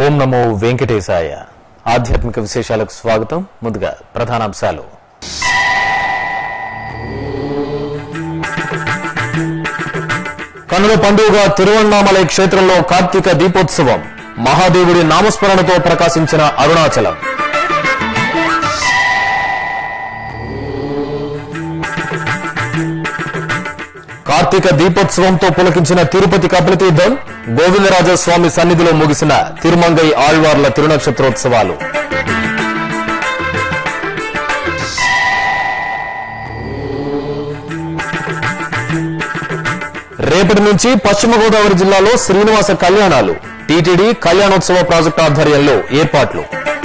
ఓం నమో వెంకటేశాయ ఆధ్యాత్మిక విశేషాలకు స్వాగతం ముందుగా ప్రధానాంశాలు కనుల పండుగ తిరువణ్ణామలై క్షేత్రంలో కార్తీక దీపోత్సవం మహాదేవుడి నామస్మరణతో ప్రకాశించిన అరుణాచలం కార్తీక దీపోత్సవంతో పులకించిన తిరుపతి కపిలతీర్థం గోవిందరాజ స్వామి సన్నిధిలో ముగిసిన తిరుమంగై ఆళ్వార్ల తిరునక్షత్రోత్సవాలు రేపటి నుంచి పశ్చిమ గోదావరి జిల్లాలో శ్రీనివాస కళ్యాణాలు టీటీడీ కళ్యాణోత్సవ ప్రాజెక్టు ఆధ్వర్యంలో ఏర్పాట్లు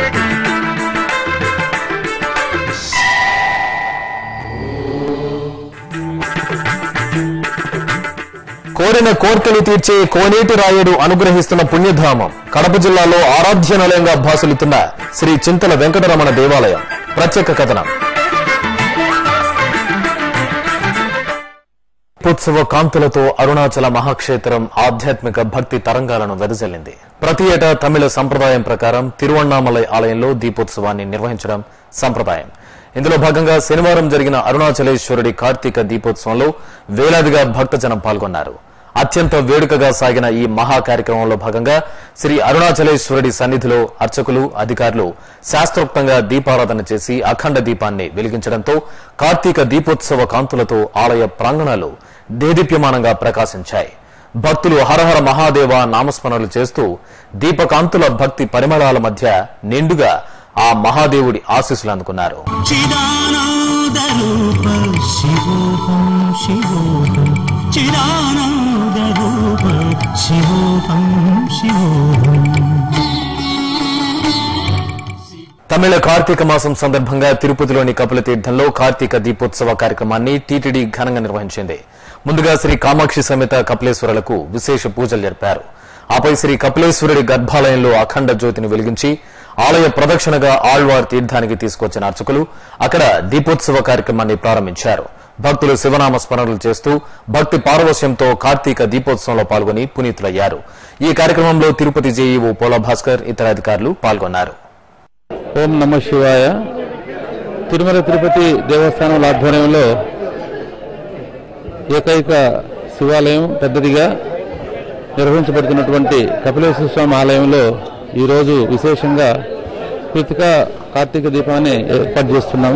కోరిన కోర్కెలు తీర్చే కోనేటి రాయుడు అనుగ్రహిస్తున్న పుణ్యధామం కడప జిల్లాలో ఆరాధ్య నిలయంగా భాసులుతున్న శ్రీ చింతల వెంకటరమణ దేవాలయం ప్రత్యేక కథనం ఉత్సవ కాంతులతో అరుణాచల మహాక్షేత్రం ఆధ్యాత్మిక భక్తి తరంగాలను వెదజల్లింది ప్రతి ఏటా తమిళ సంప్రదాయం ప్రకారం తిరువణ్ణామలై ఆలయంలో దీపోత్సవాన్ని నిర్వహించడం సంప్రదాయం ఇందులో భాగంగా శనివారం జరిగిన అరుణాచలేశ్వరుడి కార్తీక దీపోత్సవంలో వేలాదిగా భక్తజనం పాల్గొన్నారు అత్యంత వేడుకగా సాగిన ఈ మహా కార్యక్రమంలో భాగంగా శ్రీ అరుణాచలేశ్వరుడి సన్నిధిలో అర్చకులు అధికారులు శాస్త్రోక్తంగా దీపారాధన చేసి అఖండ దీపాన్ని వెలిగించడంతో కార్తీక దీపోత్సవ కాంతులతో ఆలయ ప్రాంగణాలు దేదీప్యమానంగా ప్రకాశించాయి భక్తులు హరహర మహాదేవ నామస్మరణలు చేస్తూ దీపకాంతుల భక్తి పరిమళాల మధ్య నిండుగా ఆ మహాదేవుడి ఆశీస్సులు అందుకున్నారు चिदानन्दरूप शिवोऽहं शिवोऽहं चिदानन्दरूप शिवोऽहं शिवोऽहम् తమిళ కార్తీక మాసం సందర్భంగా తిరుపతిలోని కపిలతీర్థంలో కార్తీక దీపోత్సవ కార్యక్రమాన్ని టీటీడీ ఘనంగా నిర్వహించింది ముందుగా శ్రీ కామాక్షి సమేత కపిలేశ్వరులకు విశేష పూజలు జరిపారు ఆపై శ్రీ కపిలేశ్వరుడి గర్భాలయంలో అఖండ జ్యోతిని వెలిగించి ఆలయ ప్రదక్షిణగా ఆళ్వార్ తీర్థానికి తీసుకొచ్చిన అర్చకులు అక్కడ దీపోత్సవ కార్యక్రమాన్ని ప్రారంభించారు భక్తులు శివనామ స్మరణలు చేస్తూ భక్తి పారవశ్యంతో కార్తీక దీపోత్సవంలో పాల్గొని పునీతులయ్యారు ఈ కార్యక్రమంలో తిరుపతి జేఈఓ పోలా భాస్కర్ ఇతర అధికారులు పాల్గొన్నారు ఓం నమ శివాయ తిరుమల తిరుపతి దేవస్థానం ఆధ్వర్యంలో ఏకైక శివాలయం పెద్దదిగా నిర్వహించబడుతున్నటువంటి కపిలేశ్వర స్వామి ఆలయంలో ఈరోజు విశేషంగా కృతిక కార్తీక దీపాన్ని ఏర్పాటు చేస్తున్నాము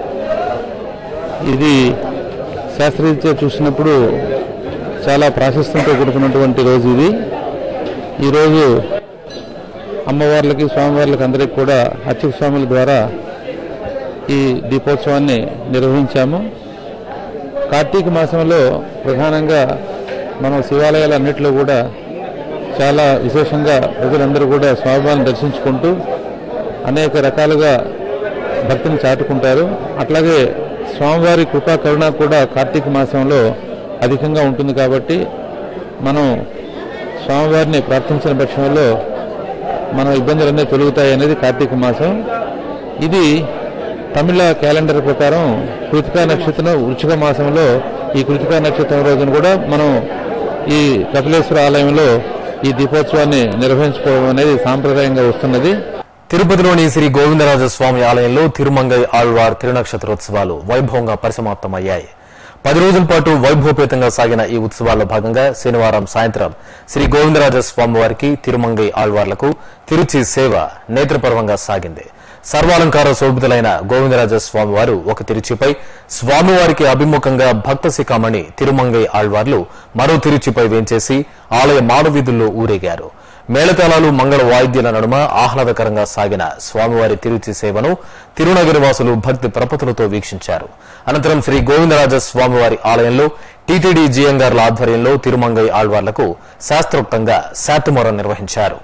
ఇది శాస్త్రీయత చూసినప్పుడు చాలా ప్రాశస్తంతో కూడుకున్నటువంటి రోజు ఇది ఈరోజు అమ్మవార్లకి స్వామివార్లకి అందరికి కూడా అర్చక స్వాముల ద్వారా ఈ దీపోత్సవాన్ని నిర్వహించాము కార్తీక మాసంలో ప్రధానంగా మనం శివాలయాలన్నింటిలో కూడా చాలా విశేషంగా ప్రజలందరూ కూడా స్వామివారిని దర్శించుకుంటూ అనేక రకాలుగా భక్తిని చాటుకుంటారు అట్లాగే స్వామివారి కృపా కరుణ కూడా కార్తీక మాసంలో అధికంగా ఉంటుంది కాబట్టి మనం స్వామివారిని ప్రార్థించిన పక్షంలో మన ఇబ్బందులన్నీ తొలుగుతాయి అనేది కార్తీక మాసం ఇది తమిళ క్యాలెండర్ ప్రకారం కృతికా నక్షత్రం వృచ్చిక మాసంలో ఈ కృతికా నక్షత్రం రోజున కూడా మనం ఈ కపిలేశ్వర ఆలయంలో ఈ దీపోత్సవాన్ని నిర్వహించుకోవడం అనేది సాంప్రదాయంగా వస్తున్నది తిరుపతిలోని శ్రీ గోవిందరాజ స్వామి ఆలయంలో తిరుమంగై ఆళ్వార్ తిరునక్షత్రోత్సవాలు వైభవంగా పరిసమాప్తమయ్యాయి పది రోజుల పాటు వైభవపేతంగా సాగిన ఈ ఉత్సవాల్లో భాగంగా శనివారం సాయంత్రం శ్రీ గోవిందరాజ స్వామి వారికి తిరుమంగై ఆళ్వార్లకు తిరుచి సేవ నేత్రపర్వంగా సాగింది సర్వాలంకార శోభితులైన గోవిందరాజ స్వామివారు ఒక తిరుచిపై స్వామివారికి అభిముఖంగా భక్త శిఖామణి తిరుమంగై ఆళ్వార్లు మరో తిరుచిపై వేంచేసి ఆలయ మాడవీధుల్లో ఊరేగారు మేళతాళాలు మంగళ వాయిద్యాల నడుమ ఆహ్లాదకరంగా సాగిన స్వామివారి తిరుచి సేవను తిరునగరి వాసులు భక్తి ప్రపతులతో వీక్షించారు అనంతరం శ్రీ గోవిందరాజ స్వామివారి ఆలయంలో టీటీడీ జియంగార్ల ఆధ్వర్యంలో తిరుమంగై ఆళ్వార్లకు శాస్త్రోక్తంగా శాతుమొర నిర్వహించారు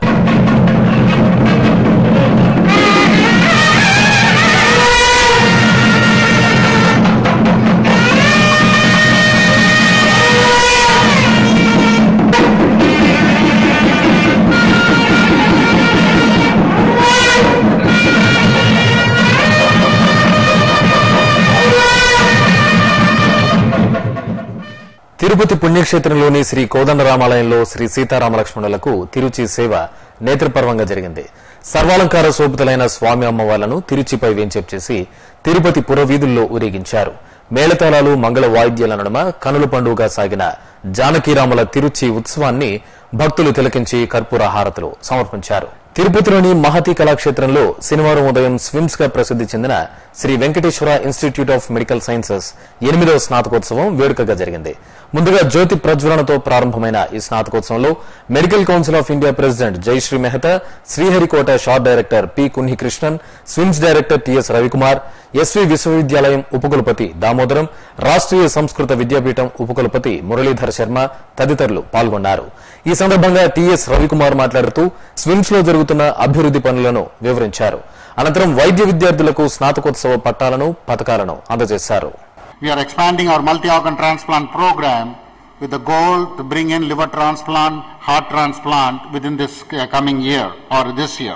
తిరుపతి పుణ్యక్షేత్రంలోని శ్రీ కోదండరామాలయంలో శ్రీ సీతారామ లక్ష్మణులకు తిరుచి సేవ నేత్రపర్వంగా జరిగింది సర్వాలంకార శోభితులైన స్వామి అమ్మవార్లను తిరుచిపై వేంచేపు చేసి తిరుపతి పురవీధుల్లో ఊరేగించారు మేళతాళాలు మంగళ వాయిద్యాల నడుమ కనుల పండుగగా సాగిన జానకీరాముల తిరుచి ఉత్సవాన్ని భక్తులు తిలకించి కర్పూర హారతులు సమర్పించారు తిరుపతిలోని మహతి కళాక్షేత్రంలో శనివారం ఉదయం స్విమ్స్ గా ప్రసిద్ది చెందిన Sri Venkateswara institute of medical sciences ఎనిమిదవ స్నాతకోత్సవం వేడుకగా జరిగింది ముందుగా జ్యోతి ప్రజ్వలనతో ప్రారంభమైన ఈ స్నాతకోత్సవంలో medical council of India president Jayashree Mehta Sriharikota SHAR director P Kunhikrishnan SVIMS director T S Ravikumar S V విశ్వవిద్యాలయం ఉపకులపతి దామోదరం రాష్ట్రీయ సంస్కృత విద్యాపీఠం ఉపకులపతి మురళీధర్ శర్మ తదితరులు పాల్గొన్నారు ఈ సందర్భంగా టిఎస్ రవికుమార్ మాట్లాడుతూ స్విమ్స్ లో జరుగుతున్న అభివృద్ది పనులను వివరించారు అనంతరం వైద్య విద్యార్థులకు స్నాతకోత్సవ పట్టాలను పథకాలను అందజేశారు We are expanding our multi-organ transplant program with the goal to bring in liver transplant, heart transplant within this uh, coming year or this year.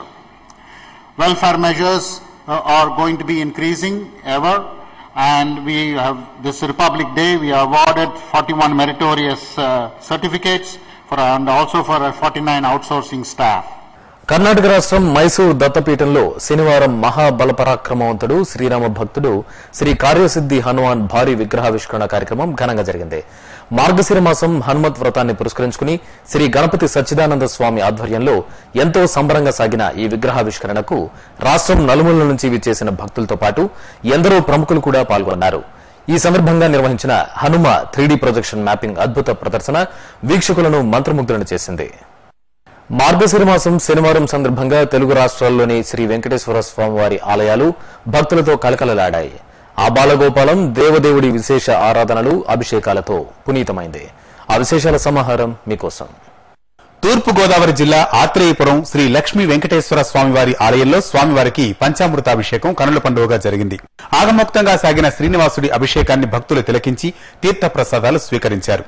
Welfare measures uh, are going to be increasing ever and we have this Republic Day, we awarded 41 meritorious uh, certificates for, and also for uh, 49 outsourcing staff. Karnataka రాష్ట్రం మైసూర్ దత్తపీఠంలో శనివారం మహాబలపరాక్రమవంతుడు శ్రీరామ భక్తుడు శ్రీ కార్యసిద్ధి హనుమాన్ భారీ విగ్రహావిష్కరణ కార్యక్రమం ఘనంగా జరిగింది మార్గశిర మాసం హనుమత్ వ్రతాన్ని పురస్కరించుకుని శ్రీ గణపతి సచ్చిదానంద స్వామి ఆధ్వర్యంలో ఎంతో సంబరంగా సాగిన ఈ విగ్రహావిష్కరణకు రాష్ట్రం నలుమూలల నుంచి విచ్చేసిన భక్తులతో పాటు ఎందరో ప్రముఖులు కూడా పాల్గొన్నారు ఈ సందర్భంగా నిర్వహించిన హనుమ త్రీడీ ప్రొజెక్షన్ మ్యాపింగ్ అద్భుత ప్రదర్శన వీక్షకులను మంత్రముగ్ధులను చేసింది మార్గశిర మాసం శనివారం సందర్భంగా తెలుగు రాష్ట్రాల్లోని శ్రీ వెంకటేశ్వర స్వామివారి ఆలయాలు భక్తులతో కలకలలాడాయి ఆ బాలగోపాలం దేవదేవుడి విశేష ఆరాధనలు అభిషేకాలతో పునీతమైంది ఆ విశేషాల సమాహారం మీకోసం తూర్పు గోదావరి జిల్లా ఆత్రేయపురం శ్రీ లక్ష్మీ వెంకటేశ్వర స్వామివారి ఆలయంలో స్వామివారికి పంచామృతాభిషేకం కనుల పండుగగా జరిగింది ఆగమోక్తంగా సాగిన శ్రీనివాసుడి అభిషేకాన్ని భక్తులు తిలకించి తీర్థ ప్రసాదాలు స్వీకరించారు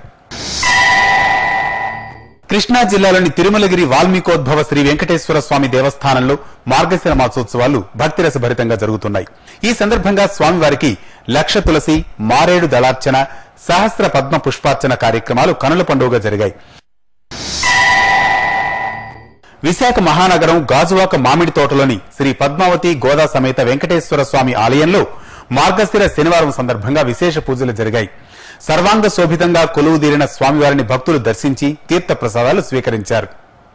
కృష్ణా జిల్లాలోని తిరుమలగిరి వాల్మీకోద్భవ శ్రీ వెంకటేశ్వర స్వామి దేవస్థానంలో మార్గశిర మాసోత్సవాలు భక్తిరస భరితంగా జరుగుతున్నాయి ఈ సందర్భంగా స్వామివారికి లక్ష తులసి మారేడు దళార్చన సహస్ర పద్మ పుష్పార్చన కార్యక్రమాలు కనుల పండుగగా జరిగాయి విశాఖ మహానగరం గాజువాక మామిడి తోటలోని శ్రీ పద్మావతి గోదా సమేత వెంకటేశ్వర స్వామి ఆలయంలో మార్గశిర శనివారం సందర్భంగా విశేష పూజలు జరిగాయి సర్వాంగ శోభితంగా కొలువు తీరిన స్వామివారిని భక్తులు దర్శించి తీర్థ ప్రసాదాలు స్వీకరించారు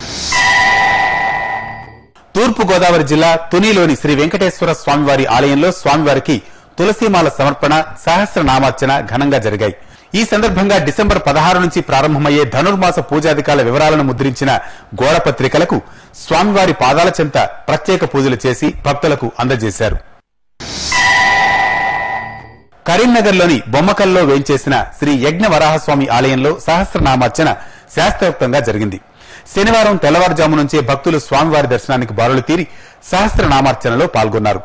తూర్పు గోదావరి జిల్లా తునిలోని శ్రీ వెంకటేశ్వర స్వామివారి ఆలయంలో స్వామివారికి తులసీమాల సమర్పణ సహస్రనామార్చన ఘనంగా జరిగాయి ఈ సందర్భంగా డిసెంబర్ పదహారు నుంచి ప్రారంభమయ్యే ధనుర్మాస పూజాధికాల వివరాలను ముద్రించిన గోడ పత్రికలకు స్వామివారి పాదాల చెంత ప్రత్యేక పూజలు చేసి భక్తులకు అందజేశారు కరీంనగర్లోని బొమ్మకల్లో వేంచేసిన శ్రీ యజ్ఞ వరాహస్వామి ఆలయంలో సహస్రనామార్చన శాస్త్రోక్తంగా జరిగింది శనివారం తెల్లవారుజాము నుంచే భక్తులు స్వామివారి దర్శనానికి బారులు తీరి సహస్రనామార్చనలో పాల్గొన్నారు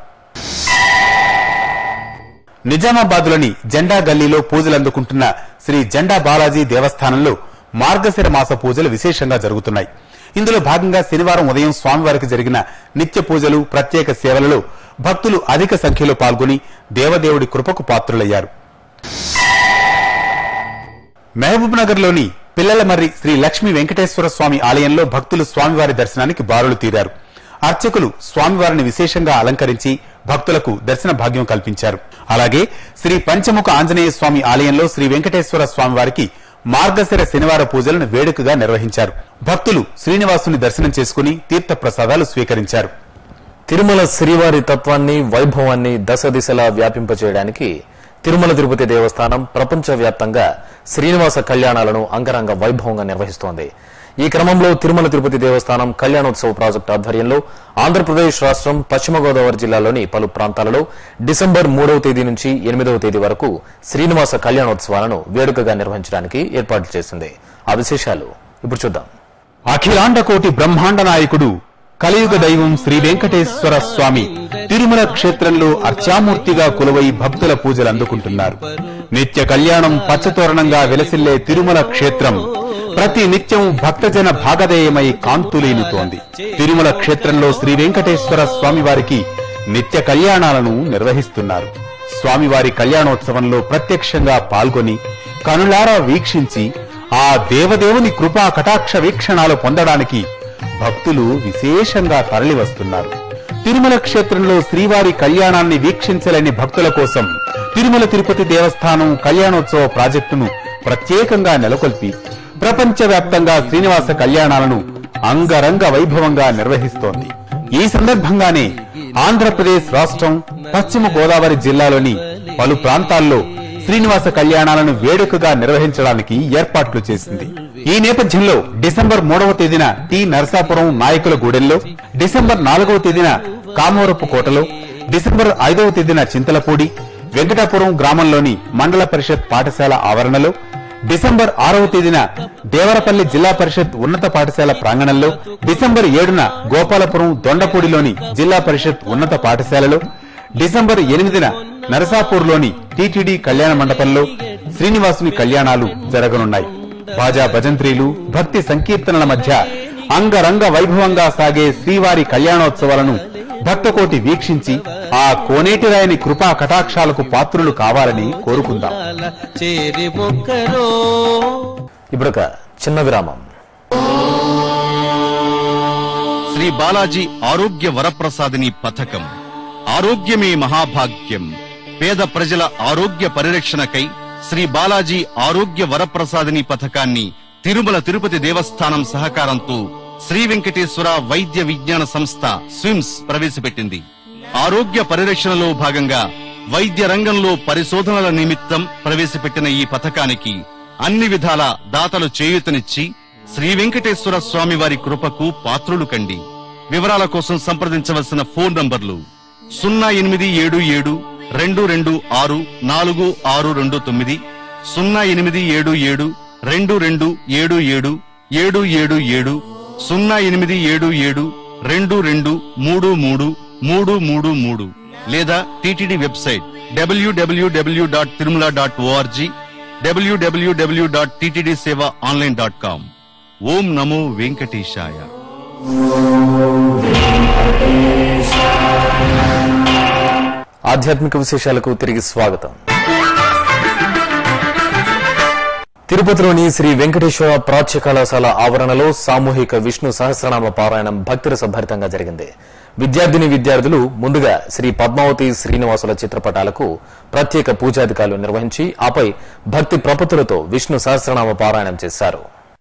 నిజామాబాద్లోని జెండా గల్లీలో పూజలు అందుకుంటున్న శ్రీ జెండా బాలాజీ దేవస్థానంలో మార్గశిర మాస పూజలు విశేషంగా జరుగుతున్నాయి ఇందులో భాగంగా శనివారం ఉదయం స్వామివారికి జరిగిన నిత్య పూజలు ప్రత్యేక సేవలలో భక్తులు అధిక సంఖ్యలో పాల్గొని దేవదేవుడి కృపకు పాత్రులయ్యారు మహబూబ్ నగర్ లోని పిల్లలమర్రి శ్రీ లక్ష్మీ వెంకటేశ్వర స్వామి ఆలయంలో భక్తులు స్వామివారి దర్శనానికి బారులు తీరారు అర్చకులు స్వామివారిని విశేషంగా అలంకరించి భక్తులకు దర్శన భాగ్యం కల్పించారు అలాగే శ్రీ పంచముఖ ఆంజనేయ స్వామి ఆలయంలో శ్రీ వెంకటేశ్వర స్వామివారికి మార్గశిర శనివార పూజలను వేడుకగా నిర్వహించారు భక్తులు శ్రీనివాసుని దర్శనం చేసుకుని తీర్థ ప్రసాదాలు స్వీకరించారు తిరుమల శ్రీవారి తత్వాన్ని వైభవాన్ని దశ దిశలా వ్యాపింపచేయడానికి తిరుమల తిరుపతి దేవస్థానం ప్రపంచవ్యాప్తంగా శ్రీనివాస కళ్యాణాలను అంగరంగ వైభవంగా నిర్వహిస్తోంది ఈ క్రమంలో తిరుమల తిరుపతి దేవస్థానం కళ్యాణోత్సవ ప్రాజెక్టు ఆధ్వర్యంలో ఆంధ్రప్రదేశ్ రాష్ట్రం పశ్చిమ గోదావరి జిల్లాలోని పలు ప్రాంతాలలో డిసెంబర్ మూడవ తేదీ నుంచి ఎనిమిదవ తేదీ వరకు శ్రీనివాస కళ్యాణోత్సవాలను వేడుకగా నిర్వహించడానికి ఏర్పాట్లు చేసింది ఆ విశేషాలు ఇప్పుడు చూద్దాం అఖిలాండ కోటి బ్రహ్మాండ నాయకుడు కలియుగ దైవం శ్రీ వెంకటేశ్వర స్వామి తిరుమల క్షేత్రంలో అర్చామూర్తిగా కొలువై భక్తుల పూజలు అందుకుంటున్నారు నిత్య కళ్యాణం పచ్చతోరణంగా వెలసిల్లే తిరుమల క్షేత్రం ప్రతి నిత్యం భక్తజన భాగధేయమై కాంతులీనుతోంది తిరుమల క్షేత్రంలో శ్రీ వెంకటేశ్వర స్వామి వారికి నిత్య కళ్యాణాలను నిర్వహిస్తున్నారు స్వామివారి కళ్యాణోత్సవంలో ప్రత్యక్షంగా పాల్గొని కనులారా వీక్షించి ఆ దేవదేవుని కృపా కటాక్ష వీక్షణాలు పొందడానికి భక్తులు విశేషంగా తరలివస్తున్నారు తిరుమల క్షేత్రంలో శ్రీవారి కళ్యాణాన్ని వీక్షించలేని భక్తుల కోసం తిరుమల తిరుపతి దేవస్థానం కళ్యాణోత్సవ ప్రాజెక్టును ప్రత్యేకంగా నెలకొల్పి ప్రపంచవ్యాప్తంగా శ్రీనివాస కళ్యాణాలను అంగరంగ వైభవంగా నిర్వహిస్తోంది ఈ సందర్భంగానే ఆంధ్రప్రదేశ్ రాష్ట్రం పశ్చిమ గోదావరి జిల్లాలోని పలు ప్రాంతాల్లో శ్రీనివాస కళ్యాణాలను వేడుకగా నిర్వహించడానికి ఏర్పాట్లు చేసింది ఈ నేపథ్యంలో డిసెంబర్ మూడవ తేదీన టి నరసాపురం నాయకుల గూడెంలో డిసెంబర్ నాలుగవ తేదీన కామవరపు కోటలో డిసెంబర్ ఐదవ తేదీన చింతలపూడి వెంకటాపురం గ్రామంలోని మండల పరిషత్ పాఠశాల ఆవరణలో డిసెంబర్ ఆరవ తేదీన దేవరపల్లి జిల్లా పరిషత్ ఉన్నత పాఠశాల ప్రాంగణంలో డిసెంబర్ ఏడున గోపాలపురం దొండపూడిలోని జిల్లా పరిషత్ ఉన్నత పాఠశాలలో డిసెంబర్ ఎనిమిదిన నరసాపూర్లోని టీటీడీ కళ్యాణ మండపంలో శ్రీనివాసుని కళ్యాణాలు జరగనున్నాయి బాజా భజంత్రీలు భక్తి సంకీర్తనల మధ్య అంగరంగ వైభవంగా సాగే శ్రీవారి కళ్యాణోత్సవాలను భక్తకోటి వీక్షించి ఆ కోనేటి రాయని కృపా కటాక్షాలకు పాత్రులు కావాలని కోరుకుందాం చేరి మొక్కరో ఇప్పుడొక చిన్న విరామం శ్రీ బాలాజీ ఆరోగ్య వరప్రసాదిని పథకం ఆరోగ్యమే మహాభాగ్యం పేద ప్రజల ఆరోగ్య పరిరక్షణకై శ్రీ బాలాజీ ఆరోగ్య వరప్రసాదిని పథకాన్ని తిరుమల తిరుపతి దేవస్థానం సహకారంతో శ్రీ వెంకటేశ్వర వైద్య విజ్ఞాన సంస్థ స్విమ్స్ ప్రవేశపెట్టింది ఆరోగ్య పరిరక్షణలో భాగంగా వైద్య రంగంలో పరిశోధనల నిమిత్తం ప్రవేశపెట్టిన ఈ పథకానికి అన్ని విధాల దాతలు చేయూతనిచ్చి శ్రీ వెంకటేశ్వర స్వామి వారి కృపకు పాత్రులు కండి వివరాల కోసం సంప్రదించవలసిన ఫోన్ నంబర్లు సున్నా ఎనిమిది ఏడు ఏడు రెండు రెండు ఆరు నాలుగు ఆరు రెండు తొమ్మిది సున్నా ఎనిమిది ఏడు ఏడు రెండు రెండు ఏడు ఏడు ఏడు ఏడు ఏడు సున్నా ఎనిమిది ఏడు ఏడు రెండు రెండు మూడు మూడు మూడు మూడు మూడు లేదా TTD website W W W dot Tirumala dot O R G W W W dot TTD seva online dot com ఓం నమో వెంకటేశాయ ఆధ్యాత్మిక విశేషాలకు తిరిగి స్వాగతం తిరుపతిలోని శ్రీ వెంకటేశ్వర ప్రాచ్య కళాశాల ఆవరణలో సామూహిక విష్ణు సహస్రనామ పారాయణం భక్తి రసభరితంగా జరిగింది విద్యార్థిని విద్యార్థులు ముందుగా శ్రీ పద్మావతి శ్రీనివాసుల చిత్రపటాలకు ప్రత్యేక పూజాధికారులు నిర్వహించి ఆపై భక్తి ప్రపత్తులతో విష్ణు సహస్రనామ పారాయణం చేశారు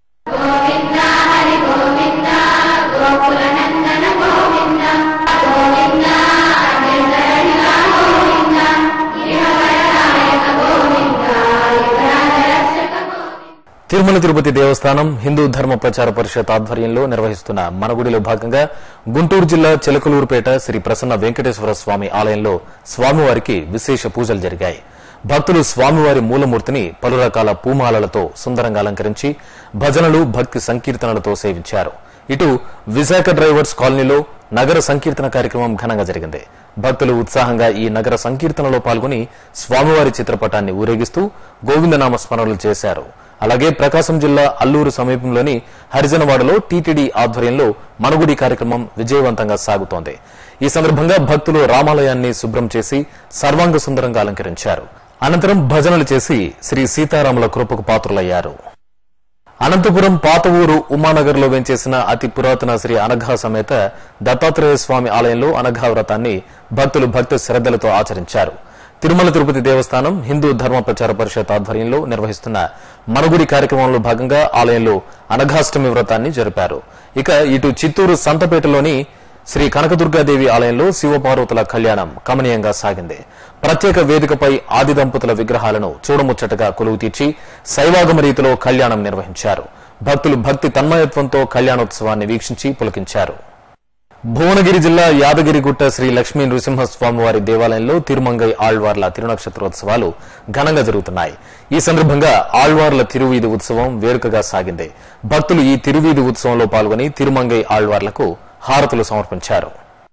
తిరుమల తిరుపతి దేవస్థానం హిందూ ధర్మ ప్రచార పరిషత్ ఆధ్వర్యంలో నిర్వహిస్తున్న మనగుడిలో భాగంగా గుంటూరు జిల్లా చిలకలూరుపేట శ్రీ ప్రసన్న వెంకటేశ్వర స్వామి ఆలయంలో స్వామివారికి విశేష పూజలు జరిగాయి భక్తులు స్వామివారి మూలమూర్తిని పలు రకాల పూమాలలతో సుందరంగా అలంకరించి భజనలు భక్తి సంకీర్తనలతో సేవించారు ఇటు విశాఖ డ్రైవర్స్ కాలనీలో నగర సంకీర్తన కార్యక్రమం ఘనంగా జరిగింది భక్తులు ఉత్సాహంగా ఈ నగర సంకీర్తనలో పాల్గొని స్వామివారి చిత్రపటాన్ని ఊరేగిస్తూ గోవిందనామ స్మరణలు చేశారు అలాగే ప్రకాశం జిల్లా అల్లూరు సమీపంలోని హరిజనవాడలో టీటీడీ ఆధ్వర్యంలో మనుగుడి కార్యక్రమం విజయవంతంగా సాగుతోంది ఈ సందర్భంగా భక్తులు రామాలయాన్ని శుభ్రం చేసి సర్వాంగ సుందరంగా అలంకరించారు అనంతరం భజనలు చేసి శ్రీ సీతారాముల కృపకు పాత్రులయ్యారు అనంతపురం పాత ఊరు ఉమానగర్లో వెంచేసిన అతి పురాతన శ్రీ అనఘా సమేత దత్తాత్రేయ స్వామి ఆలయంలో అనఘా వ్రతాన్ని భక్తులు భక్తి శ్రద్దలతో ఆచరించారు తిరుమల తిరుపతి దేవస్థానం హిందూ ధర్మ ప్రచార పరిషత్ ఆధ్వర్యంలో నిర్వహిస్తున్న మనగుడి కార్యక్రమంలో భాగంగా ఆలయంలో అనఘాష్టమి వ్రతాన్ని జరిపారు ఇక ఇటు చిత్తూరు సంతపేటలోని శ్రీ కనకదుర్గాదేవి ఆలయంలో శివపార్వతుల కళ్యాణం కమనీయంగా సాగింది ప్రత్యేక వేదికపై ఆది దంపతుల విగ్రహాలను చూడముచ్చటగా కొలువు తీర్చి శైవాగమ రీతిలో కళ్యాణం నిర్వహించారు భక్తులు భక్తి తన్మయత్వంతో కళ్యాణోత్సవాన్ని వీక్షించి పులకించారు భువనగిరి జిల్లా యాదగిరిగుట్ట శ్రీ లక్ష్మీ నృసింహస్వామివారి దేవాలయంలో తిరుమంగై ఆళ్వార్ల తిరునక్షత్రోత్సవాలు ఘనంగా జరుగుతున్నాయి ఈ సందర్భంగా ఆళ్వార్ల తిరువీధి ఉత్సవం వేడుకగా సాగింది భక్తులు ఈ తిరువీధి ఉత్సవంలో పాల్గొని తిరుమంగై ఆళ్వార్లకు హారతులు సమర్పించారు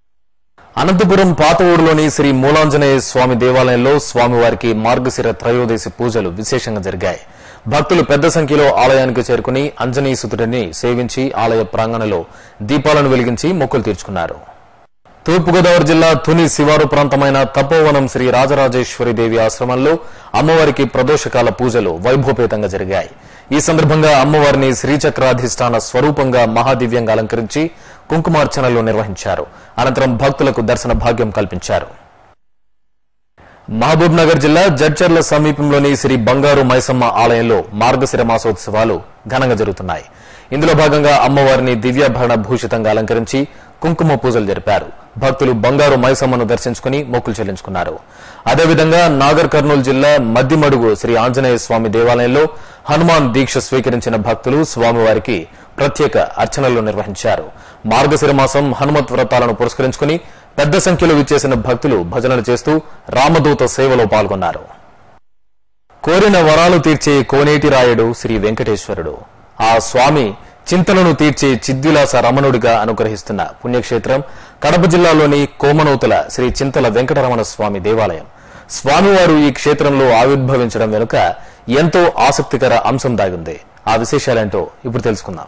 అనంతపురం పాత ఊరులోని శ్రీ మూలాంజనేయ స్వామి దేవాలయంలో స్వామివారికి మార్గశిర త్రయోదశి పూజలు విశేషంగా జరిగాయి భక్తులు పెద్ద సంఖ్యలో ఆలయానికి చేరుకుని అంజనీసుతుడిని సేవించి ఆలయ ప్రాంగణంలో దీపాలను వెలిగించి మొక్కులు తీర్చుకున్నారు తూర్పుగోదావరి జిల్లా తుని శివారు ప్రాంతమైన తపోవనం శ్రీ రాజరాజేశ్వరి దేవి ఆశ్రమంలో అమ్మవారికి ప్రదోషకాల పూజలు వైభవపేతంగా జరిగాయి ఈ సందర్భంగా అమ్మవారిని శ్రీచక్రాధిష్టాన స్వరూపంగా మహాదివ్యంగా అలంకరించి కుంకుమార్చనలు నిర్వహించారు అనంతరం భక్తులకు దర్శన భాగ్యం కల్పించారు మహబూబ్ నగర్ జిల్లా జడ్చర్ల సమీపంలోని శ్రీ బంగారు మైసమ్మ ఆలయంలో మార్గశిర మాసోత్సవాలు ఘనంగా జరుగుతున్నాయి ఇందులో భాగంగా అమ్మవారిని దివ్యాభరణ భూషితంగా అలంకరించి కుంకుమ పూజలు జరిపారు భక్తులు బంగారు మైసమ్మను దర్శించుకుని మొక్కులు చెల్లించుకున్నారు అదేవిధంగా నాగర్ కర్నూలు జిల్లా మద్దిమడుగు శ్రీ ఆంజనేయ స్వామి దేవాలయంలో హనుమాన్ దీక్ష స్వీకరించిన భక్తులు స్వామివారికి ప్రత్యేక అర్చనలు నిర్వహించారు మార్గశిర మాసం హనుమత్ వ్రతాలను పురస్కరించుకుని పెద్ద సంఖ్యలో విచ్చేసిన భక్తులు భజనలు చేస్తూ రామదూత సేవలో పాల్గొన్నారు కోరిన వరాలు తీర్చే కోనేటి రాయుడు శ్రీ వెంకటేశ్వరుడు ఆ స్వామి చింతలను తీర్చే చిద్విలాస రమణుడిగా అనుగ్రహిస్తున్న పుణ్యక్షేత్రం కడప జిల్లాలోని కోమనూతల శ్రీ చింతల వెంకటరమణ స్వామి దేవాలయం స్వామివారు ఈ క్షేత్రంలో ఆవిర్భవించడం వెనుక ఎంతో ఆసక్తికర అంశం దాగింది ఆ విశేషాలేంటో ఇప్పుడు తెలుసుకుందాం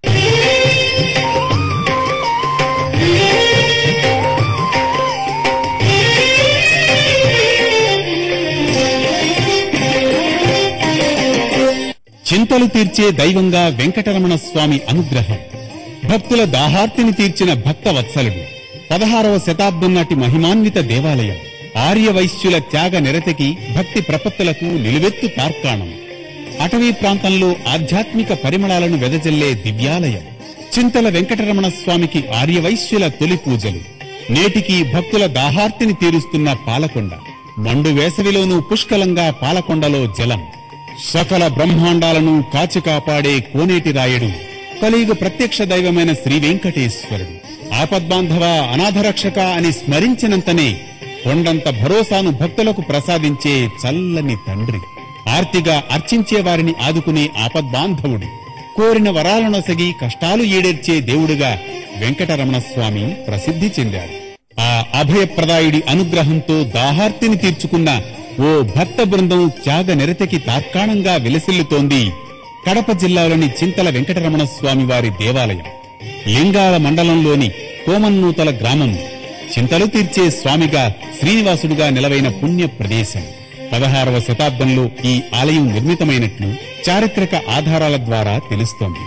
చింతలు తీర్చే దైవంగా వెంకటరమణ స్వామి అనుగ్రహం భక్తుల దాహార్తిని తీర్చిన భక్త వత్సలుడు పదహారవ శతాబ్దం నాటి మహిమాన్విత దేవాలయం ఆర్య వైశ్యుల త్యాగ నిరతికి భక్తి ప్రపత్తులకు నిలువెత్తు తార్కాణం అటవీ ప్రాంతంలో ఆధ్యాత్మిక పరిమళాలను వెదజల్లే దివ్యాలయం చింతల వెంకటరమణ స్వామికి ఆర్యవైశ్యుల తొలి పూజలు నేటికి భక్తుల దాహార్తిని తీరుస్తున్న పాలకొండ మండు వేసవిలోనూ పుష్కలంగా పాలకొండలో జలం సకల బ్రహ్మాండాలను కాచి కాపాడే కోనేటి రాయుడు కలియుగ ప్రత్యక్ష దైవమైన శ్రీ వెంకటేశ్వరుడు ఆపద్బాంధవ అనాథరక్షక అని స్మరించినంతనే కొండంత భరోసాను భక్తులకు ప్రసాదించే చల్లని తండ్రి ఆర్తిగా అర్చించే వారిని ఆదుకునే ఆపద్బాంధవుడు కోరిన వరాలనొసగి కష్టాలు ఈడేర్చే దేవుడుగా వెంకటరమణ స్వామి ప్రసిద్ధి చెందాడు ఆ అభయప్రదాయుడి అనుగ్రహంతో దాహార్తిని తీర్చుకున్న ఓ భక్త బృందం త్యాగ నిరతకి తార్కాణంగా విలసిల్లుతోంది కడప జిల్లాలోని చింతల వెంకటరమణ స్వామి వారి దేవాలయం లింగాల మండలంలోని కోమన్నూతల గ్రామం చింతలు తీర్చే స్వామిగా శ్రీనివాసుడుగా నిలవైన పుణ్య ప్రదేశం పదహారవ శతాబ్దంలో ఈ ఆలయం నిర్మితమైనట్లు చారిత్రక ఆధారాల ద్వారా తెలుస్తోంది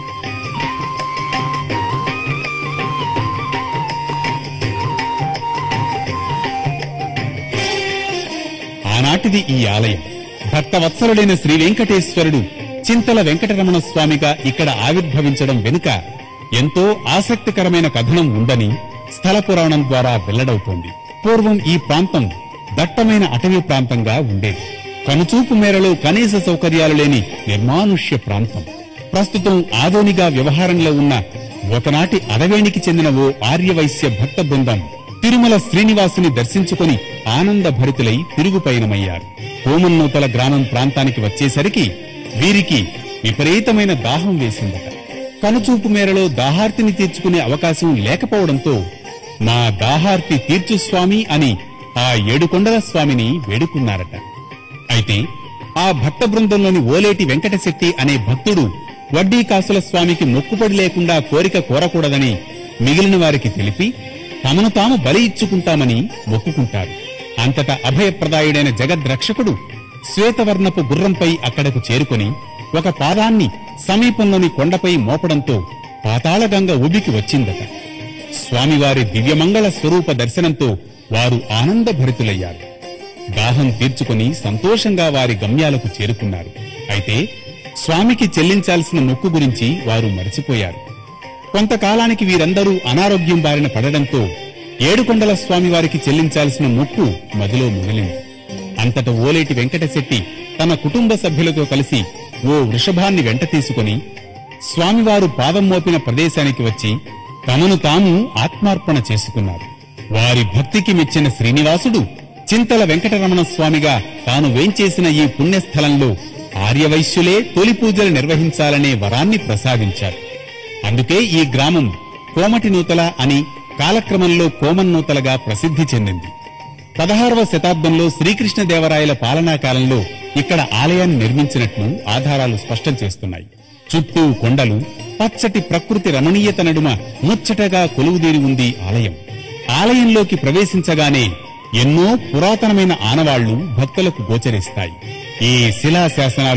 ఆనాటిది ఈ ఆలయం భక్తవత్సలుడైన శ్రీ వెంకటేశ్వరుడు చింతల వెంకటరమణ స్వామిగా ఇక్కడ ఆవిర్భవించడం వెనుక ఎంతో ఆసక్తికరమైన కథనం ఉందని స్థల పురాణం ద్వారా వెల్లడవుతోంది పూర్వం ఈ ప్రాంతం దట్టమైన అటవీ ప్రాంతంగా ఉండేది కనుచూపు మేరలో కనీస సౌకర్యాలు లేని నిర్మానుష్య ప్రాంతం ప్రస్తుతం ఆదోనిగా వ్యవహారంలో ఉన్న ఒకనాటి అడవేణికి చెందిన ఓ ఆర్యవైశ్య భక్త బృందం తిరుమల శ్రీనివాసుని దర్శించుకుని ఆనంద భరితులై తిరుగు పయనమయ్యారు కోమన్నూతల గ్రామం ప్రాంతానికి వచ్చేసరికి వీరికి విపరీతమైన దాహం వేసిందట కనుచూపు మేరలో దాహార్తిని తీర్చుకునే అవకాశం లేకపోవడంతో మా దాహార్తి తీర్చు స్వామి అని ఆ ఏడుకొండల స్వామిని వేడుకున్నారట అయితే ఆ భక్త బృందంలోని ఓలేటి వెంకటశెట్టి అనే భక్తుడు వడ్డీ కాసుల స్వామికి మొక్కుపడి లేకుండా కోరిక కోరకూడదని మిగిలిన వారికి తెలిపి తమను తాము బలి ఇచ్చుకుంటామని మొక్కుకుంటారు అంతటా అభయప్రదాయుడైన జగద్రక్షకుడు శ్వేతవర్ణపు గుర్రంపై అక్కడకు చేరుకొని ఒక పాదాన్ని సమీపంలోని కొండపై మోపడంతో పాతాళగంగ ఉబికి వచ్చిందట స్వామివారి దివ్యమంగళ స్వరూప దర్శనంతో వారు ఆనందభరితులయ్యారు దాహం తీర్చుకుని సంతోషంగా వారి గమ్యాలకు చేరుకున్నారు అయితే స్వామికి చెల్లించాల్సిన మొక్కు గురించి వారు మరచిపోయారు కొంతకాలానికి వీరందరూ అనారోగ్యం బారిన పడడంతో ఏడుకొండల స్వామి వారికి చెల్లించాల్సిన మొక్కు మదిలో మిగిలింది అంతట ఓలేటి వెంకటశెట్టి తన కుటుంబ సభ్యులతో కలిసి ఓ వృషభాన్ని వెంట తీసుకుని స్వామివారు పాదం మోపిన ప్రదేశానికి వచ్చి తమను తాము ఆత్మార్పణ చేసుకున్నారు వారి భక్తికి మెచ్చిన శ్రీనివాసుడు చింతల వెంకటరమణ స్వామిగా తాను వేంచేసిన ఈ పుణ్యస్థలంలో ఆర్యవైశ్యులే తొలి పూజలు నిర్వహించాలనే వరాన్ని ప్రసాదించారు అందుకే ఈ గ్రామం కోమటి నూతల అని కాలక్రమంలో కోమన్నూతలగా ప్రసిద్ధి చెందింది పదహారవ శతాబ్దంలో శ్రీకృష్ణదేవరాయల పాలనా కాలంలో ఇక్కడ ఆలయాన్ని నిర్మించినట్లు ఆధారాలు స్పష్టం చేస్తున్నాయి చుట్టూ కొండలు పచ్చటి ప్రకృతి రమణీయత నడుమ ముచ్చటగా కొలువుదీరి ఉంది ఆలయం ఆలయంలోకి ప్రవేశించగానే ఎన్నో పురాతనమైన ఆనవాళ్లు భక్తులకు గోచరిస్తాయి ఈ శిలా శాసనాలు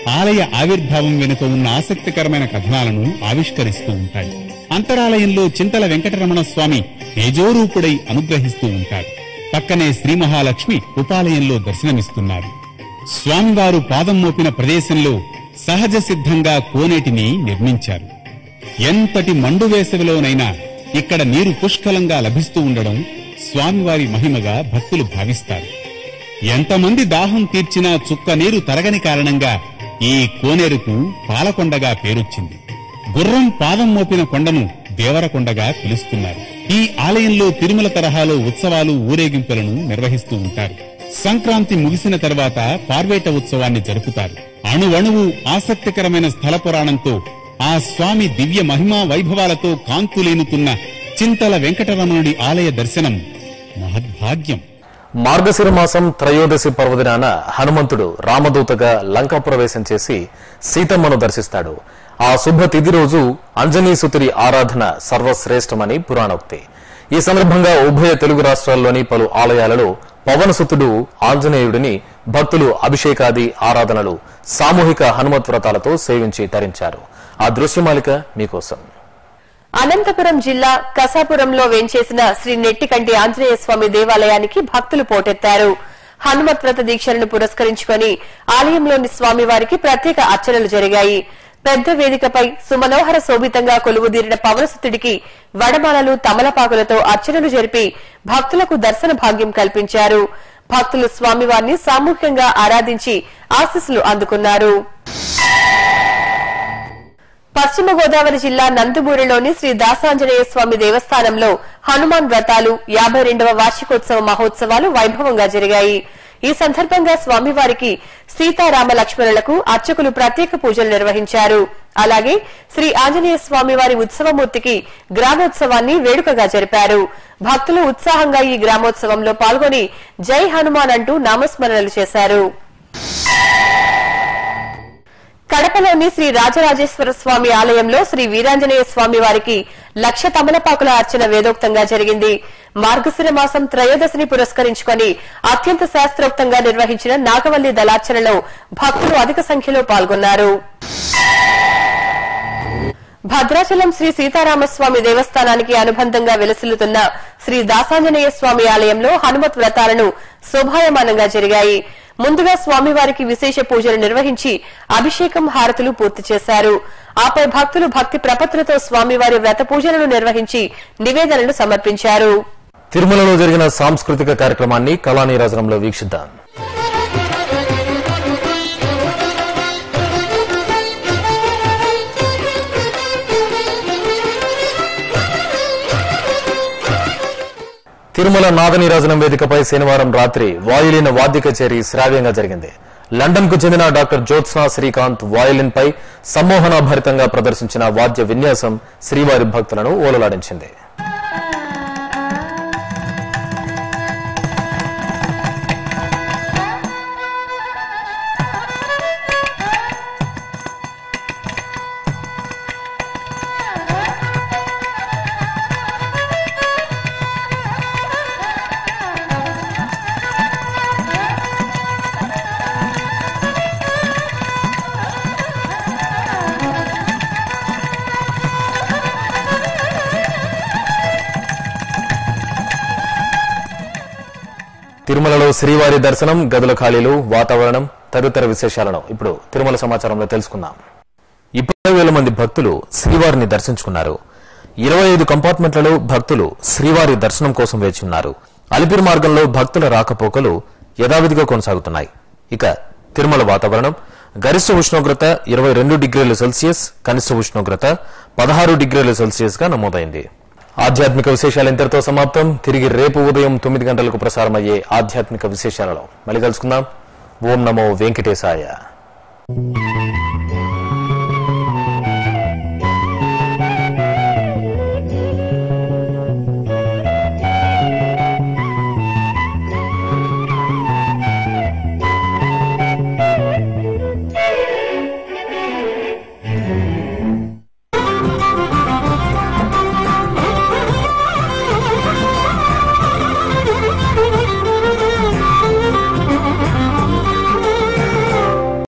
ఆలయ ఆవిర్భావం వెనుక ఉన్న ఆసక్తికరమైన కథనాలను ఆవిష్కరిస్తూ ఉంటాయి అంతరాలయంలో చింతల వెంకటరమణ స్వామి తేజోరూపుడై అనుగ్రహిస్తూ ఉంటారు పక్కనే శ్రీ మహాలక్ష్మి ఉపాలయంలో దర్శనమిస్తున్నారు స్వామివారు పాదం మోపిన ప్రదేశంలో సహజ సిద్ధంగా కోనేటిని నిర్మించారు ఎంతటి మండు వేసవిలోనైనా ఇక్కడ నీరు పుష్కలంగా లభిస్తూ ఉండడం స్వామివారి మహిమగా భక్తులు భావిస్తారు ఎంతమంది దాహం తీర్చినా చుక్క నీరు తరగని కారణంగా ఈ కోనేరుకు పాలకొండగా పేరొచ్చింది గుర్రం పాదం మోపిన కొండను దేవరకొండగా పిలుస్తున్నారు ఈ ఆలయంలో తిరుమల తరహాలో ఉత్సవాలు ఊరేగింపులను నిర్వహిస్తూ ఉంటారు సంక్రాంతి ముగిసిన తర్వాత పార్వేట ఉత్సవాన్ని జరుపుతారు అణువణువు ఆసక్తికరమైన స్థల పురాణంతో ఆ స్వామి దివ్య మహిమా వైభవాలతో కాంతులేనుతున్న చింతల వెంకటరమణుడి ఆలయ దర్శనం మహద్భాగ్యం మార్గశిర మాసం త్రయోదశి పర్వదినాన హనుమంతుడు రామదూతగా లంకా ప్రవేశం చేసి సీతమ్మను దర్శిస్తాడు ఆ శుభ తిథి రోజు అంజనీసుతుడి ఆరాధన సర్వశ్రేష్టమని పురాణోక్తి ఈ సందర్భంగా ఉభయ తెలుగు రాష్ట్రాల్లోని పలు ఆలయాలలో పవనసుతుడు ఆంజనేయుడిని భక్తులు అభిషేకాది ఆరాధనలు సామూహిక హనుమత్ వ్రతాలతో సేవించి తరించారు ఆ దృశ్యమాలిక మీకోసం అనంతపురం జిల్లా కసాపురంలో వేంచేసిన శ్రీ నెట్టికంటి ఆంజనేయ స్వామి దేవాలయానికి భక్తులు పోటెత్తారు హనుమత్ వ్రత దీక్షలను పురస్కరించుకొని ఆలయంలోని స్వామివారికి ప్రత్యేక అర్చనలు జరిగాయి పెద్ద వేదికపై సుమనోహర శోభితంగా కొలువుదీరిన పవనసుతుడికి వడమాలలు తమలపాకులతో అర్చనలు జరిపి భక్తులకు దర్శన భాగ్యం కల్పించారు భక్తులు స్వామివారిని సామూహికంగా ఆరాధించి ఆశీస్సులు అందుకున్నారు పశ్చిమ గోదావరి జిల్లా నందుమూరిలోని శ్రీ దాసాంజనేయ స్వామి దేవస్థానంలో హనుమాన్ వ్రతాలు యాభై రెండవ వార్షికోత్సవ మహోత్సవాలు వైభవంగా జరిగాయి ఈ సందర్భంగా స్వామివారికి సీతారామ లక్ష్మణులకు అర్చకులు ప్రత్యేక పూజలు నిర్వహించారు అలాగే శ్రీ ఆంజనేయ స్వామివారి ఉత్సవమూర్తికి గ్రామోత్సవాన్ని వేడుకగా జరిపారు భక్తులు ఉత్సాహంగా ఈ గ్రామోత్సవంలో పాల్గొని జై హనుమాన్ అంటూ నామస్మరణలు చేశారు కడపలోని శ్రీ రాజరాజేశ్వర స్వామి ఆలయంలో శ్రీ వీరాంజనేయ స్వామి వారికి లక్ష తమలపాకుల అర్చన వేదోక్తంగా జరిగింది మార్గశిర మాసం త్రయోదశిని పురస్కరించుకొని అత్యంత శాస్త్రోక్తంగా నిర్వహించిన నాగవల్లి దళార్చనలో భక్తులు అధిక సంఖ్యలో పాల్గొన్నారు భద్రాచలం శ్రీ సీతారామస్వామి దేవస్థానానికి అనుబంధంగా వెలసిల్లుతున్న శ్రీ దాసాంజనేయ స్వామి ఆలయంలో హనుమత్ వ్రతాలను శోభాయమానంగా జరిగాయి ముందుగా స్వామివారికి విశేష పూజలు నిర్వహించి అభిషేకం హారతులు పూర్తి చేశారు ఆపై భక్తులు భక్తి ప్రపత్తులతో స్వామివారి వ్రత పూజలను నిర్వహించి నివేదనలు సమర్పించారు తిరుమలలో జరిగిన సాంస్కృతిక కార్యక్రమాన్ని కళానీరాజనంలో వీక్షిద్దాం తిరుమల నాదనీరాజనం వేదికపై శనివారం రాత్రి వాయులిన్ వాద్య కచేరీ శ్రావ్యంగా జరిగింది లండన్ కు చెందిన డాక్టర్ జ్యోత్స్నా శ్రీకాంత్ వాయులిన్ పై సమ్మోహనాభరితంగా ప్రదర్శించిన వాద్య విన్యాసం శ్రీవారి భక్తులను ఓలలాడించింది తిరుమలలో శ్రీవారి దర్శనం గదుల ఖాళీలు వాతావరణం తదితర విశేషాలను ఇప్పుడు తిరుమల సమాచారంలో తెలుసుకుందాం ఇరవై వేల మంది భక్తులు శ్రీవారిని దర్శించుకున్నారు ఇరవై ఐదు కంపార్ట్మెంట్లలో భక్తులు శ్రీవారి దర్శనం కోసం వేచి ఉన్నారు అలిపిరి మార్గంలో భక్తుల రాకపోకలు యథావిధిగా కొనసాగుతున్నాయి ఇక తిరుమల వాతావరణం గరిష్ట ఉష్ణోగ్రత ఇరవై రెండు డిగ్రీల సెల్సియస్ కనిష్ట ఉష్ణోగ్రత పదహారు డిగ్రీల సెల్సియస్ గా నమోదైంది ఆధ్యాత్మిక విశేషాలు ఇంతటితో సమాప్తం తిరిగి రేపు ఉదయం తొమ్మిది గంటలకు ప్రసారమయ్యే ఆధ్యాత్మిక విశేషాలలో మళ్ళీ కలుసుకుందాం ఓం నమో వెంకటేశాయ